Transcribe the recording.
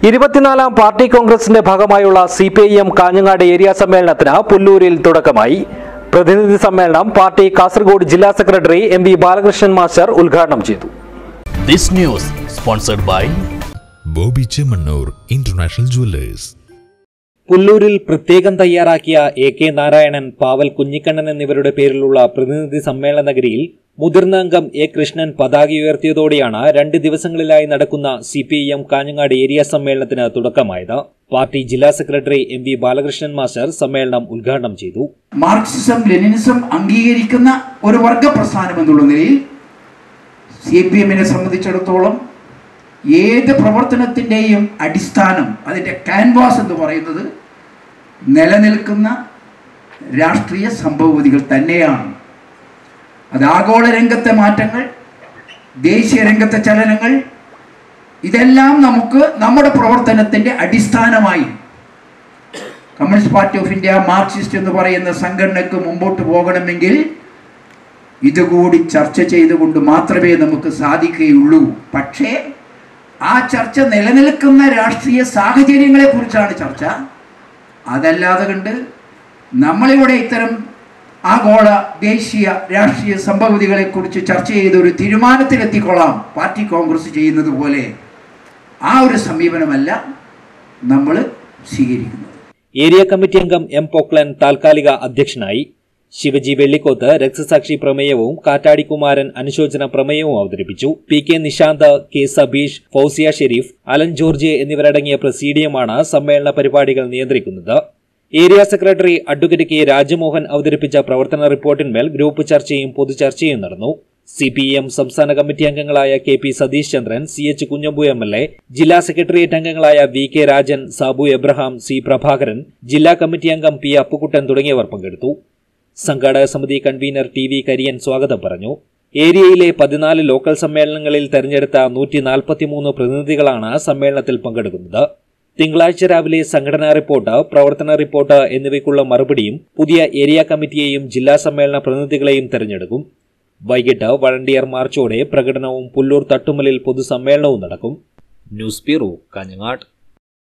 ഇരുപത്തിനാലാം പാർട്ടി കോൺഗ്രസിന്റെ ഭാഗമായുള്ള C P I M Kanhangad area സമ്മേളനത്തിന് പുല്ലൂരിൽ തുടക്കമായി പ്രതിനിധി സമ്മേളനം പാർട്ടി കാസർഗോഡ് ജില്ലാ secretary M V Balakrishnan master ഉദ്ഘാടനം ചെയ്തു This news sponsored by Bobby Chemmanur international jewellers പുല്ലൂരിൽ പ്രത്യേകം തയ്യാറാക്കിയ എ കെ നാരായണൻ പാവൽ കുഞ്ഞിക്കണ്ണൻ എന്നിവരുടെ പേരിലുള്ള പ്രതിനിധി സമ്മേളന നഗരിയിൽ മുതിർന്ന അംഗം എ കൃഷ്ണൻ പതാക ഉയർത്തിയതോടെയാണ് രണ്ട് ദിവസങ്ങളിലായി നടക്കുന്ന C P I M Kanhangad area സമ്മേളനത്തിന് തുടക്കമായത് പാർട്ടി ജില്ലാ secretary M V Balakrishnan master സമ്മേളനം ഉദ്ഘാടനം ചെയ്തു മാർക്സിസം ലെനിനിസം അംഗീകരിക്കുന്ന ഒരു വർഗ പ്രസ്ഥാനം എന്നുള്ള നിലയിൽ സി പി എമ്മിനെ സംബന്ധിച്ചിടത്തോളം ഏത് പ്രവർത്തനത്തിൻ്റെയും അടിസ്ഥാനം അതിൻ്റെ ക്യാൻവാസ് എന്ന് പറയുന്നത് നിലനിൽക്കുന്ന രാഷ്ട്രീയ സംഭവവിധികൾ തന്നെയാണ് അത് ആഗോള രംഗത്തെ മാറ്റങ്ങൾ ദേശീയ രംഗത്തെ ചലനങ്ങൾ ഇതെല്ലാം നമുക്ക് നമ്മുടെ പ്രവർത്തനത്തിൻ്റെ അടിസ്ഥാനമായി communist party of India Marxist എന്ന് പറയുന്ന സംഘടനയ്ക്ക് മുമ്പോട്ട് പോകണമെങ്കിൽ ഇതുകൂടി ചർച്ച ചെയ്തുകൊണ്ട് മാത്രമേ നമുക്ക് സാധിക്കുകയുള്ളൂ പക്ഷേ ആ ചർച്ച നിലനിൽക്കുന്ന രാഷ്ട്രീയ സാഹചര്യങ്ങളെ കുറിച്ചാണ് ചർച്ച അതല്ലാതെ കണ്ട് നമ്മളിവിടെ ഇത്തരം ആഗോള ദേശീയ രാഷ്ട്രീയ സംഭവതികളെക്കുറിച്ച് ചർച്ച ചെയ്ത് ഒരു തീരുമാനത്തിലെത്തിക്കൊള്ളാം പാർട്ടി കോൺഗ്രസ് ചെയ്യുന്നത് പോലെ ആ ഒരു സമീപനമല്ല നമ്മൾ സ്വീകരിക്കുന്നത് ഏരിയ കമ്മിറ്റി അംഗം എം പോക്ലൻ താൽക്കാലിക അധ്യക്ഷനായി ശിവജി വെള്ളിക്കോത്ത് രക്തസാക്ഷി പ്രമേയവും കാറ്റാടി കുമാരൻ അനുശോചന പ്രമേയവും അവതരിപ്പിച്ചു P K Nishanth K Sabeesh Fousiya Sherif Alan George എന്നിവരടങ്ങിയ പ്രസീഡിയമാണ് സമ്മേളന പരിപാടികൾ നിയന്ത്രിക്കുന്നത് area secretary advocate K Rajamohan അവതരിപ്പിച്ച പ്രവർത്തന റിപ്പോർട്ടിന്മേൽ ഗ്രൂപ്പ് ചർച്ചയും പൊതുചർച്ചയും നടന്നു സി പി എം സംസ്ഥാന കമ്മിറ്റി അംഗങ്ങളായ K P Satheesh Chandran C H Kunhambu M L A ജില്ലാ സെക്രട്ടേറിയറ്റ് അംഗങ്ങളായ V K Rajan Sabu Abraham C Prabhakaran ജില്ലാ കമ്മിറ്റി അംഗം പി അപ്പുക്കുട്ടൻ തുടങ്ങിയവർ പങ്കെടുത്തു സംഘാടക സമിതി കൺവീനർ ടി വി കരിയൻ സ്വാഗതം പറഞ്ഞു ഏരിയയിലെ പതിനാല് ലോക്കൽ സമ്മേളനങ്ങളിൽ തെരഞ്ഞെടുത്ത നൂറ്റി നാൽപ്പത്തിമൂന്ന് പ്രതിനിധികളാണ് സമ്മേളനത്തിൽ പങ്കെടുക്കുന്നത് തിങ്കളാഴ്ച രാവിലെ സംഘടനാ റിപ്പോർട്ട് പ്രവർത്തന റിപ്പോർട്ട് എന്നിവയ്ക്കുള്ള മറുപടിയും പുതിയ ഏരിയ കമ്മിറ്റിയെയും ജില്ലാ സമ്മേളന പ്രതിനിധികളെയും തെരഞ്ഞെടുക്കും വൈകിട്ട് വളണ്ടിയർ മാർച്ചോടെ പ്രകടനവും പുല്ലൂർ തട്ടുമലിൽ പൊതുസമ്മേളനവും നടക്കും ന്യൂസ് ബ്യൂറോ കാഞ്ഞങ്ങാട്